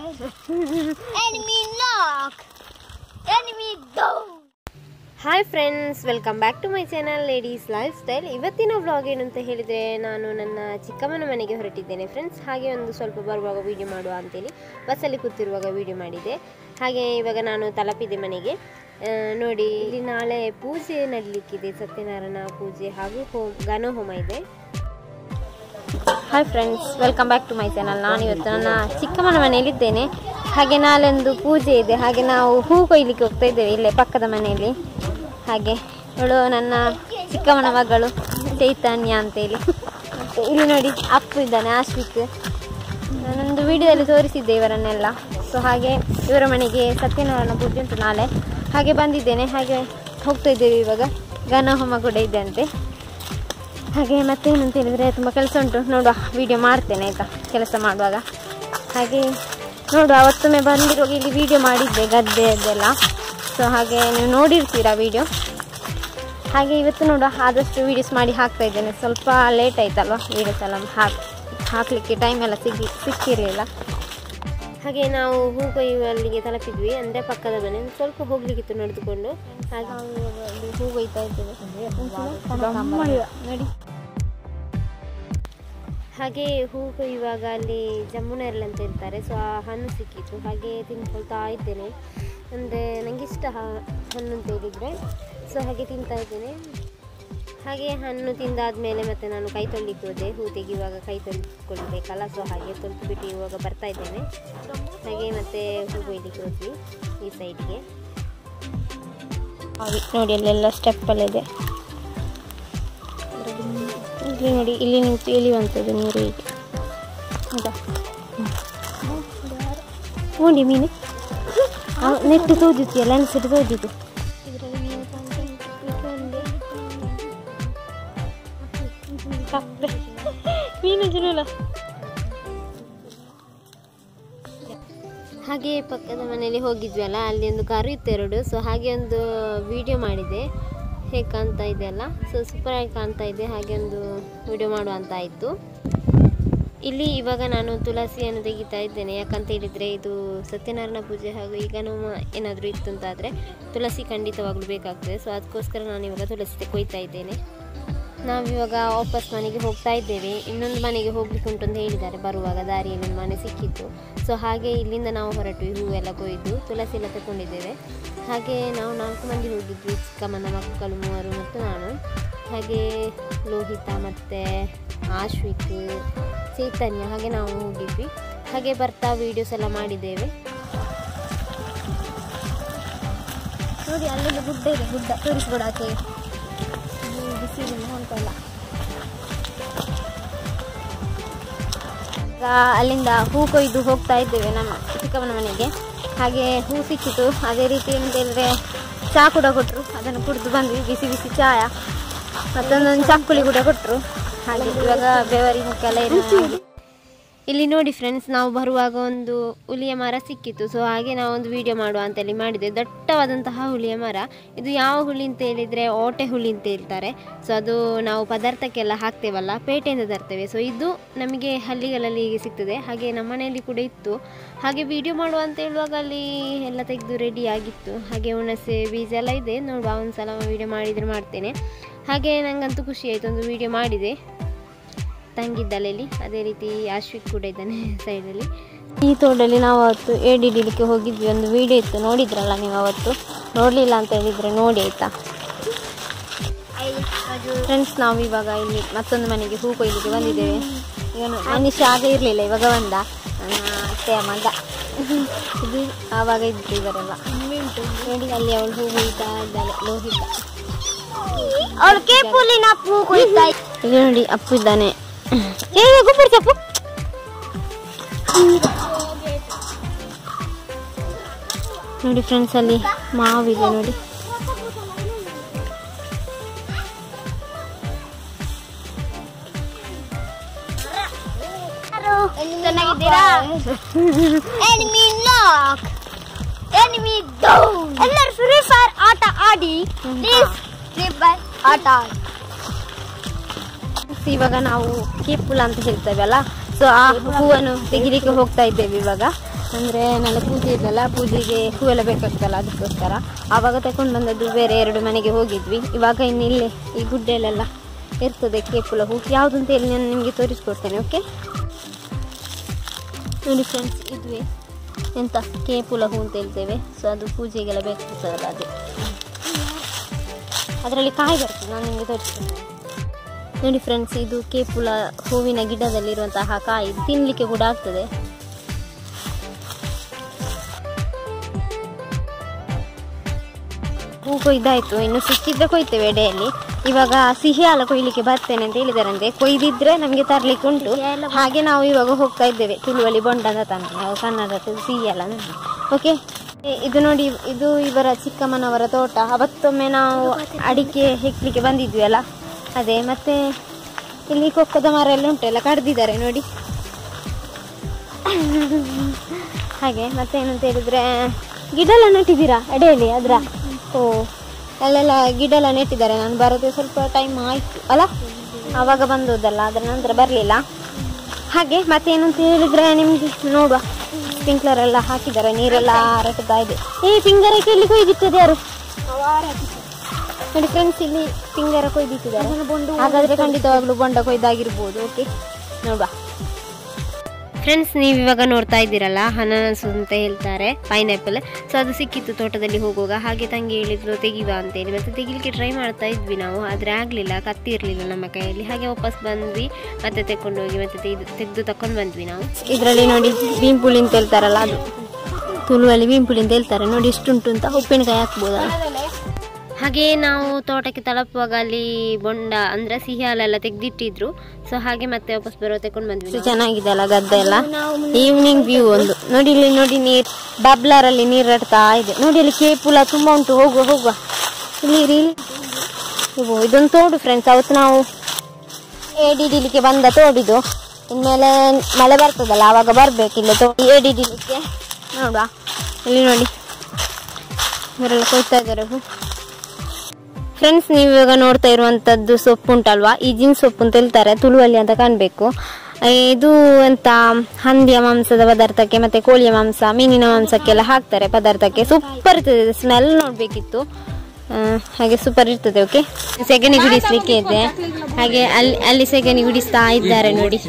Enemy knock. Enemy down. Hi friends welcome back to my channel ladies lifestyle ಇವತ್ತಿನ vlog ಏನು ಅಂತ ಹೇಳಿದರೆ ನಾನು ನನ್ನ ಚಿಕ್ಕಮ್ಮನ ಮನೆಗೆ ಹೊರಟಿದ್ದೇನೆ ಫ್ರೆಂಡ್ಸ್ ಹಾಗೆ ಒಂದು ಸ್ವಲ್ಪ ಬರುವಾಗ ವೀಡಿಯೋ ಮಾಡುವ ಅಂತೇಳಿ ಬಸ್ಸಲ್ಲಿ ಕೂತಿರುವಾಗ ವೀಡಿಯೋ ಮಾಡಿದೆ ಹಾಗೆ ಇವಾಗ ನಾನು ತಲುಪಿದೆ ಮನೆಗೆ ಆ, ನೋಡಿ ಇಲ್ಲಿ ನಾಳೆ ಪೂಜೆ ನಡಲಿಕ್ಕಿದೆ ಸತ್ಯನಾರಾಯಣ ಪೂಜೆ ಹಾಗೂ ಹೋಮ್ ಗಾನ ಹೋಮ ಇದೆ hi friends welcome back to my channel ನಾನು ಇವತ್ತು ನನ್ನ ಚಿಕ್ಕಮ್ಮನ ಮನೆಯಲ್ಲಿದ್ದೇನೆ ಹಾಗೆ ನಾಳೆಂದು ಪೂಜೆ ಇದೆ ಹಾಗೆ ನಾವು ಹೂ ಕೊಯ್ಲಿಕ್ಕೆ ಹೋಗ್ತಾ ಇದ್ದೇವೆ ಇಲ್ಲೇ ಪಕ್ಕದ ಮನೆಯಲ್ಲಿ ಹಾಗೆ ಇವಳು ನನ್ನ ಚಿಕ್ಕಮ್ಮನ ಮಗಳು ಚೈತನ್ಯ ಅಂತೇಳಿ ಮತ್ತೆ ಇಲ್ಲಿ ನೋಡಿ ಅಪ್ಪು ಇದ್ದಾನೆ ಆಶ್ವಿಕ್ ನಾನೊಂದು ವಿಡಿಯೋದಲ್ಲಿ ತೋರಿಸಿದ್ದೆ ಇವರನ್ನೆಲ್ಲ ಸೊ ಹಾಗೆ ಇವರ ಮನೆಗೆ ಸತ್ಯನಾರಾಯಣ ಪೂಜೆ ಉಂಟು ನಾಳೆ ಹಾಗೆ ಬಂದಿದ್ದೇನೆ ಹಾಗೆ ಹೋಗ್ತಾ ಇದ್ದೇವೆ ಇವಾಗ ಘನ ಹೋಮ ಕೂಡ ಇದೆ ಅಂತೆ ಹಾಗೆ ಮತ್ತೇನಂತ ಹೇಳಿದರೆ ತುಂಬ ಕೆಲಸ ಉಂಟು ನೋಡುವ ವಿಡಿಯೋ ಮಾಡ್ತೇನೆ ಆಯಿತಾ ಕೆಲಸ ಮಾಡುವಾಗ ಹಾಗೆ ನೋಡುವ ಅವತ್ತೊಮ್ಮೆ ಬಂದಿರುವಾಗ ಇಲ್ಲಿ ವಿಡಿಯೋ ಮಾಡಿದ್ದೆ ಗದ್ದೆಯದ್ದೆಲ್ಲ ಸೊ ಹಾಗೆ ನೀವು ನೋಡಿರ್ತೀರಾ ವಿಡಿಯೋ ಹಾಗೆ ಇವತ್ತು ನೋಡುವ ಆದಷ್ಟು ವೀಡಿಯೋಸ್ ಮಾಡಿ ಹಾಕ್ತಾ ಇದ್ದೇನೆ ಸ್ವಲ್ಪ ಲೇಟ್ ಆಯ್ತಲ್ವ ವೀಡಿಯೋಸ್ ಎಲ್ಲ ಹಾಕಿ ಹಾಕಲಿಕ್ಕೆ ಟೈಮ್ ಎಲ್ಲ ಸಿಗಿ ಸಿಕ್ಕಿರಲಿಲ್ಲ ಹಾಗೆ ನಾವು ಹೂ ಕೊಯ್ಯುವಲ್ಲಿಗೆ ತಲುಪಿದ್ವಿ ಅಂದರೆ ಪಕ್ಕದ ಮನೆ ಒಂದ್ ಸ್ವಲ್ಪ ಹೋಗ್ಲಿಕ್ಕಿತ್ತು ನಡೆದುಕೊಂಡು ಹಾಗೆ ನಾವು ಇವಾಗ ಅಲ್ಲಿ ಹೂ ಕೊಯ್ತಾ ಇದ್ದೇವೆ ನೋಡಿ ಹಾಗೆ ಹೂ ಕೊಯ್ಯುವಾಗ ಅಲ್ಲಿ ಜಮ್ಮುನೆರಳು ಅಂತ ಇರ್ತಾರೆ ಸೊ ಆ ಹಣ್ಣು ಸಿಕ್ಕಿತ್ತು ಹಾಗೆ ತಿನ್ಕೊಳ್ತಾ ಇದ್ದೇನೆ ಅಂದರೆ ನನಗೆ ಇಷ್ಟ ಹ- ಹಣ್ಣು ಅಂತ ಹೇಳಿದರೆ ಸೊ ಹಾಗೆ ತಿಂತಾ ಇದ್ದೇನೆ ಹಾಗೆ ಹಣ್ಣು ತಿಂದಾದ್ಮೇಲೆ ಮತ್ತೆ ನಾನು ಕೈ ತೊಳಿಲಿಕ್ಕೆ ಹೋದೆ ಹೂ ತೆಗೆಯುವಾಗ ಕೈ ತೊಳ್ಕೊಳ್ಬೇಕಲ್ಲ ಸೊ ಹಾಗೆ ತೊಳೆದು ಬಿಟ್ಟು ಇವಾಗ ಬರ್ತಾ ಇದ್ದೇನೆ ಹಾಗೆ ಮತ್ತೆ ಹೂ ಕೊಯ್ಲಿಕ್ಕೆ ಹೋದ್ವಿ ಈ ಸೈಡ್ಗೆ ನೋಡಿ ಅಲ್ಲೆಲ್ಲ ಸ್ಟೆಪ್ಪಲ್ಲಿದೆ ಇಲ್ಲಿ ನೋಡಿ ಇಲ್ಲಿ ನಿಂತು ಇಳಿಯುವಂಥದ್ದು ನೀರು ಹೀಗೆ ಹೌದಾ ನೋಡಿ ಮೀನು ನೆಟ್ಟು ತೋದಿತ್ತು ಎಲ್ಲ ಅನಿಸಿಟ್ಟು ತೋದಿತ್ತು ಇದರಲ್ಲಿ ಮೀನು ಕಾಣ್ತಾ ಉಂಟು. ಇದೊಂದು ಕಪ್ಪೆ ಮೀನು ಜುಲುಲ ಹಾಗೆ ಪಕ್ಕದ ಮನೆಯಲ್ಲಿ ಹೋಗಿದ್ವಿ ಅಲ್ಲ ಅಲ್ಲಿ ಒಂದು ಕಾರು ಇತ್ತು ಎರಡು ಸೊ ಹಾಗೆ ಒಂದು ವಿಡಿಯೋ ಮಾಡಿದೆ ಹೇಗೆ ಕಾಣ್ತಾ ಇದೆ ಅಲ್ಲ ಸೊ ಸೂಪರಾಗಿ ಕಾಣ್ತಾ ಇದೆ ಹಾಗೆ ಒಂದು ವಿಡಿಯೋ ಮಾಡುವ ಅಂತ ಆಯಿತು ಇಲ್ಲಿ ಇವಾಗ ನಾನು ತುಳಸಿಯನ್ನು ತೆಗಿತಾ ಇದ್ದೇನೆ ಯಾಕಂತ ಹೇಳಿದರೆ ಇದು ಸತ್ಯನಾರಾಯಣ ಪೂಜೆ ಹಾಗೂ ಈಗ ನೋವು ಏನಾದರೂ ಇತ್ತು ಅಂತಾದರೆ ತುಳಸಿ ಖಂಡಿತವಾಗ್ಲೂ ಬೇಕಾಗ್ತದೆ ಸೊ ಅದಕ್ಕೋಸ್ಕರ ನಾನು ಇವಾಗ ತುಳಸಿ ಕೊಯ್ತಾ ಇದ್ದೇನೆ ನಾವಿವಾಗ ವಾಪಸ್ ಮನೆಗೆ ಹೋಗ್ತಾ ಇದ್ದೇವೆ ಇನ್ನೊಂದು ಮನೆಗೆ ಹೋಗ್ಲಿಕ್ಕೆ ಉಂಟು ಅಂತ ಹೇಳಿದ್ದಾರೆ ಬರುವಾಗ ದಾರಿಯಲ್ಲಿ ಒಂದು ಮನೆ ಸಿಕ್ಕಿತ್ತು ಸೊ ಹಾಗೆ ಇಲ್ಲಿಂದ ನಾವು ಹೊರಟ್ವಿ ಹೂವೆಲ್ಲ ಕೊಯ್ದು ತುಳಸಿ ಎಲ್ಲ ತಗೊಂಡಿದ್ದೇವೆ ಹಾಗೆ ನಾವು ನಾಲ್ಕು ಮಂದಿ ಹೋಗಿದ್ವಿ ಚಿಕ್ಕಮ್ಮನ ಮಕ್ಕಳು ಮೂವರು ಮತ್ತು ನಾನು ಹಾಗೆ ಲೋಹಿತ ಮತ್ತು ಆಶ್ವಿಕ್ ಚೈತನ್ಯ ಹಾಗೆ ನಾವು ಹೋಗಿದ್ವಿ ಹಾಗೆ ಬರ್ತಾ ವೀಡಿಯೋಸ್ ಎಲ್ಲ ಮಾಡಿದ್ದೇವೆ ನೋಡಿ ಅಲ್ಲೊಂದು ಗುಡ್ಡ ಇದೆ ಗುಡ್ಡ ತೋರಿಸ್ಬಿಡ ಆಚೆ ಬಿಸಿಲಿನ ಹೊಂಟಲ್ಲ ಈಗ ಅಲ್ಲಿಂದ ಹೂ ಕೊಯ್ದು ಹೋಗ್ತಾ ಇದ್ದೇವೆ ನಮ್ಮ ಚಿಕ್ಕಮ್ಮನ ಮನೆಗೆ ಹಾಗೆ ಹೂ ಸಿಕ್ಕಿತು ಅದೇ ರೀತಿ ಅಂತ ಹೇಳಿದ್ರೆ ಚಹಾ ಕೂಡ ಕೊಟ್ಟರು ಅದನ್ನು ಕುಡಿದು ಬಂದ್ವಿ ಬಿಸಿ ಬಿಸಿ ಚಾಯ ಮತ್ತೊಂದೊಂದು ಚಕ್ಕುಲಿ ಕೂಡ ಕೊಟ್ಟರು ಹಾಗೆ ಇವಾಗ ಬೆವರಿ ಮುಕ್ಕೆಲ್ಲ ಇರೋದು ಇಲ್ಲಿ ನೋಡಿ ಫ್ರೆಂಡ್ಸ್ ನಾವು ಬರುವಾಗ ಒಂದು ಹುಲಿಯ ಮರ ಸಿಕ್ಕಿತ್ತು ಸೊ ಹಾಗೆ ನಾವು ಒಂದು ವಿಡಿಯೋ ಮಾಡುವ ಅಂತೇಳಿ ಮಾಡಿದೆ ದಟ್ಟವಾದಂತಹ ಹುಲಿಯ ಮರ ಇದು ಯಾವ ಹುಳಿ ಅಂತ ಹೇಳಿದರೆ ಓಟೆ ಹುಳಿ ಅಂತ ಹೇಳ್ತಾರೆ ಸೊ ಅದು ನಾವು ಪದಾರ್ಥಕ್ಕೆಲ್ಲ ಹಾಕ್ತೇವಲ್ಲ ಪೇಟೆಯಿಂದ ತರ್ತೇವೆ ಸೊ ಇದು ನಮಗೆ ಹಳ್ಳಿಗಳಲ್ಲಿ ಹೀಗೆ ಸಿಗ್ತದೆ ಹಾಗೆ ನಮ್ಮ ಮನೆಯಲ್ಲಿ ಕೂಡ ಇತ್ತು ಹಾಗೆ ವಿಡಿಯೋ ಮಾಡುವ ಅಂತ ಹೇಳುವಾಗ ಅಲ್ಲಿ ಎಲ್ಲ ತೆಗೆದು ರೆಡಿ ಆಗಿತ್ತು ಹಾಗೆ ಹುಣಸೆ ಬೀಜ ಎಲ್ಲ ಇದೆ ನೋಡುವ ಒಂದು ಸಲ ವಿಡಿಯೋ ಮಾಡಿದರೆ ಮಾಡ್ತೇನೆ ಹಾಗೆ ನನಗಂತೂ ಖುಷಿ ಆಯಿತು ಒಂದು ವಿಡಿಯೋ ಮಾಡಿದೆ ತಂಗಿದ್ದಲ್ಲ ಇಲ್ಲಿ ಅದೇ ರೀತಿ ಆಶ್ವಿಕ್ ಕೂಡ ಇದ್ದಾನೆ ಸೈಡಲ್ಲಿ ಈ ತೋಟದಲ್ಲಿ ನಾವು ಅವತ್ತು ಏಡಿ ಹಿಡಿಲಿಕ್ಕೆ ಹೋಗಿದ್ವಿ ಒಂದು ವಿಡಿಯೋ ಇತ್ತು ನೋಡಿದ್ರಲ್ಲ ನೀವು ಅವತ್ತು ನೋಡಲಿಲ್ಲ ಅಂತ ಹೇಳಿದರೆ ನೋಡಿ ಆಯಿತಾ ಫ್ರೆಂಡ್ಸ್ ನಾವು ಇವಾಗ ಇಲ್ಲಿ ಮತ್ತೊಂದು ಮನೆಗೆ ಹೂ ಕೊಯ್ಲಿಕ್ಕೆ ಬಂದಿದ್ದೇವೆ ಇವನು ಮನುಷ್ಯ ಆಗ ಇರಲಿಲ್ಲ ಇವಾಗ ಬಂದ ನನ್ನ ಅತ್ತೆಯ ಮಗ ಇದು ಆವಾಗ ಇದ್ರು ಇವರೆಲ್ಲ ನೋಡಿ ಅಲ್ಲಿ ಅವಳು ಹೂ ಕೊಯ್ತಾ ಇದ್ದಾಳೆ ಲೋಹಿತ ಅವಳು ಕೇಪುಲಿನ ಪೂ ಕೊಯ್ತಾ ಇಲ್ಲಿ ನೋಡಿ ಅಪ್ಪು ಇದ್ದಾನೆ ಏ ಗೊಬ್ಬರ ಚಪ್ಪು ನೋಡಿ ಫ್ರೆಂಡ್ಸ್ ಅಲ್ಲಿ ಮಾವಿದೆ ನೋಡಿ ಚೆನ್ನಾಗಿದ್ದೀರಾ ಎನಿಮಿ ನಾಕ್ ಎನಿಮಿ ಡೌನ್ ಎಲ್ಲರೂ ಫ್ರೀ ಫೈರ್ ಆಟ ಆಡಿ ಪ್ಲೀಸ್ ಫ್ರೀ ಫೈರ್ ಆಟ ಆಡಿ ಇವಾಗ ನಾವು ಕೇಪುಲ ಅಂತ ಹೇಳ್ತೇವಲ್ಲ ಸೊ ಆ ಹೂವನ್ನು ತೆಗಿಲಿಕ್ಕೆ ಹೋಗ್ತಾ ಇದ್ದೇವೆ ಇವಾಗ ಅಂದರೆ ನಾಳೆ ಪೂಜೆ ಇದ್ದಲ್ಲ ಪೂಜೆಗೆ ಹೂವೆಲ್ಲ ಬೇಕಾಗ್ತಲ್ಲ ಅದಕ್ಕೋಸ್ಕರ ಆವಾಗ ತಗೊಂಡು ಬಂದದ್ದು ಬೇರೆ ಎರಡು ಮನೆಗೆ ಹೋಗಿದ್ವಿ ಇವಾಗ ಇನ್ನು ಇಲ್ಲೇ ಈ ಗುಡ್ಡೆಲೆಲ್ಲ ಇರ್ತದೆ ಕೇಪುಲ ಹೂ ಯಾವುದು ಅಂತ ಹೇಳಿ ನಾನು ನಿಮಗೆ ತೋರಿಸ್ಕೊಡ್ತೇನೆ ಓಕೆ ನೋಡಿ ಫ್ರೆಂಡ್ಸ್ ಇದುವೇ ಎಂತ ಕೇಪುಲ ಹೂ ಅಂತ ಹೇಳ್ತೇವೆ ಸೊ ಅದು ಪೂಜೆಗೆಲ್ಲ ಬೇಕಾಗ್ತದಲ್ಲ ಅದೇ ಅದರಲ್ಲಿ ಕಾಯಿ ಬರ್ತದೆ ನಾನು ನಿಮಗೆ ತೋರಿಸ್ತೇನೆ ನೋಡಿ ಫ್ರೆಂಡ್ಸ್ ಇದು ಕೇಪುಲ ಹೂವಿನ ಗಿಡದಲ್ಲಿರುವಂತಹ ಕಾಯಿ ತಿನ್ನಲಿಕ್ಕೆ ಕೂಡ ಆಗ್ತದೆ ಹೂ ಕೊಯ್ದಾಯ್ತು ಇನ್ನು ಸಿಕ್ಕಿದ್ರೆ ಕೊಯ್ತೇವೆ ಎಡೆಯಲ್ಲಿ ಇವಾಗ ಸಿಹಿ ಹಾಲು ಕೊಯ್ಲಿಕ್ಕೆ ಬರ್ತೇನೆ ಅಂತ ಹೇಳಿದಾರಂತೆ ಕೊಯ್ದಿದ್ರೆ ನಮಗೆ ತರ್ಲಿಕ್ಕೆ ಉಂಟು ಹಾಗೆ ನಾವು ಇವಾಗ ಹೋಗ್ತಾ ಇದ್ದೇವೆ ತುಳುವಲ್ಲಿ ಬೊಂಡದ ತನಕ ನಾವು ಕನ್ನಡದ ಸಿಹಿ ಹಾಲ ಓಕೆ ಇದು ನೋಡಿ ಇದು ಇವರ ಚಿಕ್ಕಮ್ಮನವರ ತೋಟ ಅವತ್ತೊಮ್ಮೆ ನಾವು ಅಡಿಕೆ ಹೆಕ್ಲಿಕ್ಕೆ ಬಂದಿದ್ವಿ ಅಲ್ಲ ಅದೇ ಮತ್ತೆ ಇಲ್ಲಿ ಕೊಕ್ಕದ ಮರ ಎಲ್ಲ ಉಂಟೆಲ್ಲ ಕಡ್ದಿದ್ದಾರೆ ನೋಡಿ ಹಾಗೆ ಮತ್ತೆ ಏನಂತ ಹೇಳಿದ್ರೆ ಗಿಡ ಎಲ್ಲ ನೆಟ್ಟಿದ್ದೀರಾ ಅಡೆಯಲ್ಲಿ ಅದ್ರ ಓ ಅಲ್ಲೆಲ್ಲ ಗಿಡ ಎಲ್ಲ ನೆಟ್ಟಿದ್ದಾರೆ ನಾನು ಬರೋದು ಸ್ವಲ್ಪ ಟೈಮ್ ಆಯ್ತು ಅಲ್ಲ ಆವಾಗ ಬಂದದಲ್ಲ ಅದರ ನಂತರ ಬರಲಿಲ್ಲ ಹಾಗೆ ಮತ್ತೆ ಏನಂತ ಹೇಳಿದ್ರೆ ನಿಮ್ಗೆ ನೋಡುವ ಸ್ಪ್ರಿಂಕ್ಲರ್ ಎಲ್ಲ ಹಾಕಿದ್ದಾರೆ ನೀರೆಲ್ಲ ಹರಡ್ತಾ ಇದೆ ಏ ಪಿಂಗರಕ್ಕೆ ಇಲ್ಲಿ ಕೊಯ್ದಿಟ್ಟದೆ ಯಾರು ನೋಡಿ ಫ್ರೆಂಡ್ಸ್ ಇಲ್ಲಿ ಪಿಂಗರ ಕೊಯ್ದಿಟ್ಟಿದ್ದಾರೆ ಹಾಗಾದ್ರೆ ಖಂಡಿತವಾಗ್ಲೂ ಬೊಂಡ ಕೊಯ್ದಾಗಿರ್ಬೋದು ಓಕೆ ನೋಡುವ ಫ್ರೆಂಡ್ಸ್ ನೀವು ಇವಾಗ ನೋಡ್ತಾ ಇದ್ದೀರಲ್ಲ ಅನಾನಸ್ ಅಂತ ಹೇಳ್ತಾರೆ ಪೈನಾಪಲ್ ಸೊ ಅದು ಸಿಕ್ಕಿತ್ತು ತೋಟದಲ್ಲಿ ಹೋಗುವಾಗ ಹಾಗೆ ತಂಗಿ ಹೇಳಿದ್ರು ತೆಗಿವಾ ಅಂತೇಳಿ ಮತ್ತೆ ತೆಗಿಲಿಕ್ಕೆ ಟ್ರೈ ಮಾಡ್ತಾ ಇದ್ವಿ ನಾವು ಆದರೆ ಆಗಲಿಲ್ಲ ಕತ್ತಿ ಇರಲಿಲ್ಲ ನಮ್ಮ ಕೈಯಲ್ಲಿ ಹಾಗೆ ವಾಪಸ್ ಬಂದ್ವಿ ಮತ್ತೆ ತೆಕ್ಕೊಂಡು ಹೋಗಿ ಮತ್ತೆ ತೆಗೆದು ತೆಗೆದು ತಕೊಂಡು ಬಂದ್ವಿ ನಾವು ಇದರಲ್ಲಿ ನೋಡಿ ಬೀಂಪುಳಿ ಅಂತ ಹೇಳ್ತಾರಲ್ಲ ಅದು ತುಳುವಲ್ಲಿ ಬೀಂಪುಳಿ ಅಂತ ಹೇಳ್ತಾರೆ ನೋಡಿ ಎಷ್ಟುಂಟು ಅಂತ ಉಪ್ಪಿನಕಾಯಿ ಹಾಕ್ಬೋದಲ್ಲ ಹಾಗೆ ನಾವು ತೋಟಕ್ಕೆ ತಲುಪುವಾಗ ಅಲ್ಲಿ ಬೊಂಡ ಅಂದ್ರೆ ಸಿಹಿ ಹಾಲೆಲ್ಲ ತೆಗ್ದಿಟ್ಟಿದ್ರು ಸೊ ಹಾಗೆ ಮತ್ತೆ ವಾಪಸ್ ಬರೋ ತಗೊಂಡು ಬಂದ್ವಿ ಚೆನ್ನಾಗಿದೆ ಅಲ್ಲ ಗದ್ದೆ ಎಲ್ಲ ಈವ್ನಿಂಗ್ ವ್ಯೂ ಒಂದು ನೋಡಿ ಇಲ್ಲಿ ನೋಡಿ ನೀರ್ ಬಬ್ಲರ್ ಅಲ್ಲಿ ನೀರ್ ಹಡ್ತಾ ಇದೆ ನೋಡಿ ಅಲ್ಲಿ ಕೇಪುಲ ತುಂಬಾ ಉಂಟು ಹೋಗುವ ಹೋಗುವ ಇಲ್ಲಿ ಇರಿ ಇಲ್ಲಿ. ಇವು ಇದೊಂದು ತೋಡು ಫ್ರೆಂಡ್ಸ್ ಅವತ್ತು ನಾವು ಏಡಿಡಿಲಿಕ್ಕೆ ಬಂದ ತೋಡಿದು ಇನ್ಮೇಲೆ ಮಳೆ ಬರ್ತದಲ್ಲ ಆವಾಗ ಬರ್ಬೇಕಿಲ್ಲ ತೋ ಏಡಿಡಿಲಿಕ್ಕೆ ನೋಡುವ ಇಲ್ಲಿ ನೋಡಿ ಇವರೆಲ್ಲ ಕೊಯ್ತಾ ಇದ್ದಾರೆ ಹೂ ಫ್ರೆಂಡ್ಸ್ ನೀವು ಇವಾಗ ನೋಡ್ತಾ ಇರುವಂತದ್ದು ಸೊಪ್ಪು ಉಂಟಲ್ವಾ ಈ ಜಿನ್ ಸೊಪ್ಪು ಅಂತ ಹೇಳ್ತಾರೆ ತುಳುವಲ್ಲಿ ಅಂತ ಕಾಣಬೇಕು ಇದು ಎಂತ ಹಂದಿಯ ಮಾಂಸದ ಪದಾರ್ಥಕ್ಕೆ ಮತ್ತೆ ಕೋಳಿಯ ಮಾಂಸ ಮೀನಿನ ಮಾಂಸಕ್ಕೆಲ್ಲ ಹಾಕ್ತಾರೆ ಪದಾರ್ಥಕ್ಕೆ ಸೂಪರ್ ಇರ್ತದೆ ಸ್ಮೆಲ್ ನೋಡ್ಬೇಕಿತ್ತು ಆ, ಹಾಗೆ ಸೂಪರ್ ಇರ್ತದೆ ಓಕೆ ಸೆಗಣಿ ಗುಡಿಸ್ಲಿಕ್ಕೆ ಇದೆ ಹಾಗೆ ಅಲ್ಲಿ ಅಲ್ಲಿ ಸೆಗಣಿ ಗುಡಿಸ್ತಾ ಇದ್ದಾರೆ ನೋಡಿ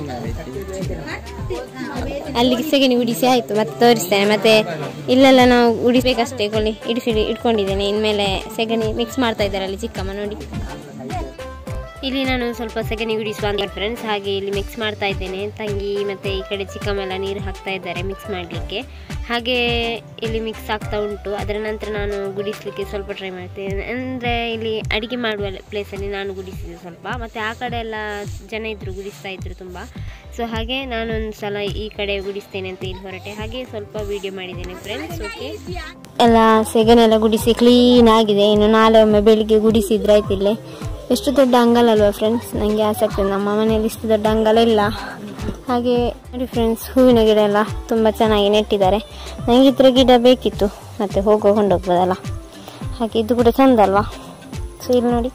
ಅಲ್ಲಿಗೆ ಸೆಗಣಿ ಗುಡಿಸಿ ಆಯ್ತು ಮತ್ತೆ ತೋರಿಸ್ತೇನೆ ಮತ್ತೆ ಇಲ್ಲೆಲ್ಲ ನಾವು ಗುಡಿಸ್ಬೇಕಷ್ಟೇ ಕೊಳ್ಳಿ ಇಡಿಸಿ ಇಟ್ಕೊಂಡಿದ್ದೇನೆ ಇನ್ಮೇಲೆ ಸೆಗಣಿ ಮಿಕ್ಸ್ ಮಾಡ್ತಾ ಇದ್ದಾರೆ ಅಲ್ಲಿ ಚಿಕ್ಕಮ್ಮ ನೋಡಿ ಇಲ್ಲಿ ನಾನು ಸ್ವಲ್ಪ ಸೆಗಣಿ ಗುಡಿಸುವ ಅಂತ ಫ್ರೆಂಡ್ಸ್ ಹಾಗೆ ಇಲ್ಲಿ ಮಿಕ್ಸ್ ಮಾಡ್ತಾ ಇದ್ದೇನೆ ತಂಗಿ ಮತ್ತೆ ಈ ಕಡೆ ಚಿಕ್ಕಮ್ಮ ಎಲ್ಲ ನೀರು ಹಾಕ್ತಾ ಇದ್ದಾರೆ ಮಿಕ್ಸ್ ಮಾಡಲಿಕ್ಕೆ ಹಾಗೆ ಇಲ್ಲಿ ಮಿಕ್ಸ್ ಆಗ್ತಾ ಉಂಟು ಅದರ ನಂತರ ನಾನು ಗುಡಿಸ್ಲಿಕ್ಕೆ ಸ್ವಲ್ಪ ಟ್ರೈ ಮಾಡ್ತೇನೆ ಅಂದರೆ ಇಲ್ಲಿ ಅಡಿಗೆ ಮಾಡುವ ಪ್ಲೇಸಲ್ಲಿ ನಾನು ಗುಡಿಸಿದೆ ಸ್ವಲ್ಪ ಮತ್ತು ಆ ಕಡೆ ಎಲ್ಲ ಜನ ಇದ್ದರು ಗುಡಿಸ್ತಾ ಇದ್ರು ತುಂಬ ಸೊ ಹಾಗೆ ನಾನೊಂದು ಸಲ ಈ ಕಡೆ ಗುಡಿಸ್ತೇನೆ ಅಂತ ಇಲ್ಲಿ ಹೊರಟೆ ಹಾಗೆ ಸ್ವಲ್ಪ ವಿಡಿಯೋ ಮಾಡಿದ್ದೇನೆ ಫ್ರೆಂಡ್ಸ್ ಓಕೆ ಎಲ್ಲ ಸೆಗನೆಲ್ಲ ಗುಡಿಸಿ ಕ್ಲೀನ್ ಆಗಿದೆ ಇನ್ನು ನಾಳೆ ಒಮ್ಮೆ ಬೆಳಿಗ್ಗೆ ಗುಡಿಸಿದ್ರೆ ಆಯ್ತಿಲ್ಲೇ ಎಷ್ಟು ದೊಡ್ಡ ಅಂಗಲ ಅಲ್ವಾ ಫ್ರೆಂಡ್ಸ್ ನನಗೆ ಆಸಕ್ತಿ ನಮ್ಮ ಮನೆಯಲ್ಲಿ ಇಷ್ಟು ದೊಡ್ಡ ಅಂಗಲ ಇಲ್ಲ ಹಾಗೆ ನೋಡಿ ಫ್ರೆಂಡ್ಸ್ ಹೂವಿನ ಗಿಡ ಎಲ್ಲ ತುಂಬ ಚೆನ್ನಾಗಿ ನೆಟ್ಟಿದ್ದಾರೆ ನನಗೆ ಈ ಥರ ಗಿಡ ಬೇಕಿತ್ತು ಮತ್ತೆ ಹೋಗೋ ಕೊಂಡೋಗ್ಬೋದಲ್ಲ ಹಾಗೆ ಇದು ಕೂಡ ಚಂದ ಅಲ್ವಾ ಸೊ ಇಲ್ಲಿ ನೋಡಿ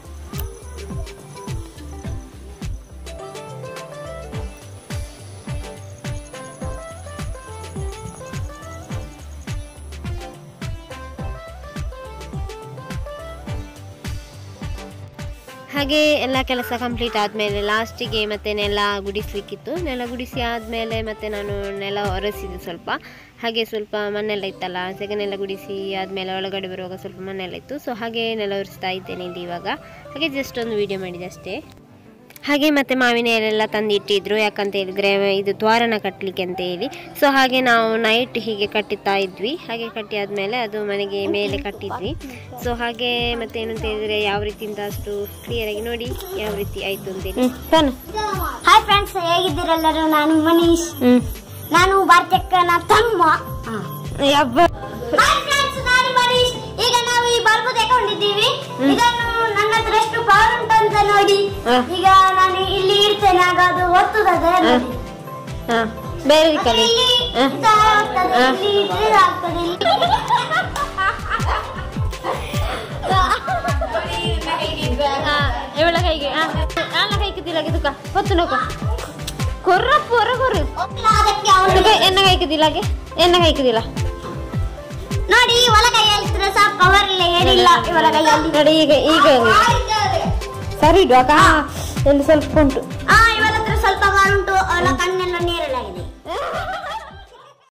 ಹಾಗೆ ಎಲ್ಲ ಕೆಲಸ ಕಂಪ್ಲೀಟ್ ಆದಮೇಲೆ ಲಾಸ್ಟಿಗೆ ಮತ್ತೆ ನೆಲ ಗುಡಿಸ್ಲಿಕ್ಕಿತ್ತು ನೆಲ ಗುಡಿಸಿ ಆದಮೇಲೆ ಮತ್ತೆ ನಾನು ನೆಲ ಒರೆಸಿದೆ ಸ್ವಲ್ಪ ಹಾಗೆ ಸ್ವಲ್ಪ ಮಣ್ಣೆಲ್ಲ ಇತ್ತಲ್ಲ ಸೆಗನೆಲ್ಲ ಗುಡಿಸಿ ಆದಮೇಲೆ ಒಳಗಡೆ ಬರುವಾಗ ಸ್ವಲ್ಪ ಮಣ್ಣೆಲ್ಲ ಇತ್ತು ಸೊ ಹಾಗೆ ನೆಲ ಒರೆಸ್ತಾ ಇದ್ದೇನೆ ಇಲ್ಲಿ ಇವಾಗ ಹಾಗೆ ಜಸ್ಟ್ ಒಂದು ವಿಡಿಯೋ ಮಾಡಿದೆ ಅಷ್ಟೇ ಹಾಗೆ ಮತ್ತೆ ಮಾವಿನ ಎಲೆಲ್ಲ ತಂದಿಟ್ಟಿದ್ರು ಯಾಕಂತ ಹೇಳಿದ್ರೆ ಇದು ದ್ವಾರನ ಕಟ್ಟಲಿಕ್ಕೆ ಅಂತ ಹೇಳಿ ಸೊ ಹಾಗೆ ನಾವು ನೈಟ್ ಹೀಗೆ ಕಟ್ಟುತ್ತಾ ಇದ್ವಿ ಹಾಗೆ ಕಟ್ಟಿ ಆದಮೇಲೆ ಅದು ಮನೆಗೆ ಮೇಲೆ ಕಟ್ಟಿದ್ವಿ ಸೊ ಹಾಗೆ ಮತ್ತೆ ಏನು ಅಂತ ಹೇಳಿದ್ರೆ ಯಾವ ರೀತಿಯಿಂದ ಅಷ್ಟು ಕ್ಲಿಯರ್ ಆಗಿ ನೋಡಿ ಯಾವ ರೀತಿ ಆಯ್ತು ಅಂತೇಳಿ ಹಾಯ್ ಫ್ರೆಂಡ್ಸ್ ಹೇಗಿದ್ದೀರೆಲ್ಲರೂ ನಾನು ಮನೀಶ್ ನಾನು ಭಾರತಕ್ಕನ ತಮ್ಮ ಹಾಯ್ ಫ್ರೆಂಡ್ಸ್ ನಾನು ಮನೀಶ್ ಈಗ ನಾವು ಈ ಬಲ್ಬ್ ತಗೊಂಡಿದ್ದೀವಿ ಇದನ್ನು ನನ್ನ ಹತ್ರ ಎಷ್ಟು ಪವರ್ ಉಂಟು ಅಂತ ನೋಡಿ ಹ. ಈಗ ನಾನು ಇಲ್ಲಿ ಇಡ್ತೇನೆ ಆಗ ಅದು ಒತ್ತುತ್ತದೆ ನೋಡಿ. ಬೇರೆ ಮತ್ತೆ ಇಲ್ಲಿ ಇದು ಆಗ್ತದೆ, ಹ. ಇಲ್ಲಿ ಇದ್ರೆ ಇದು ಆಗ್ತದೆ, ಇಲ್ಲಿ. ಇವಳ ಕೈಗೆ ನನ್ನ ಕೈಗೆ ದಿಲಾಗೆ ತುಕ ಹೊತ್ತು ನೋಕ ಕೊರ್ರಪ್ಪು ಹೊರ ಕೊರ್ರು ಒಪ್ಪಿಲ್ಲ, ಅದಕ್ಕೆ ಅವನು ಎನ್ನ ಕೈಗೆ ದಿಲಾಗೆ ಎನ್ನ ಕೈಕುದಿಲ್ಲ ನೋಡಿ ಒಳ ಕೈಯಲ್ಲಿ ಸಹ ಕವರ್ ಇಲ್ಲ ಏನಿಲ್ಲ ಇವಳ ಕೈಯಲ್ಲಿ ನೋಡಿ ಈಗ ಈಗ ಸರಿ ಇಡು ಅಕ್ಕ ಒಂದು ಸ್ವಲ್ಪ ಉಂಟು ಆ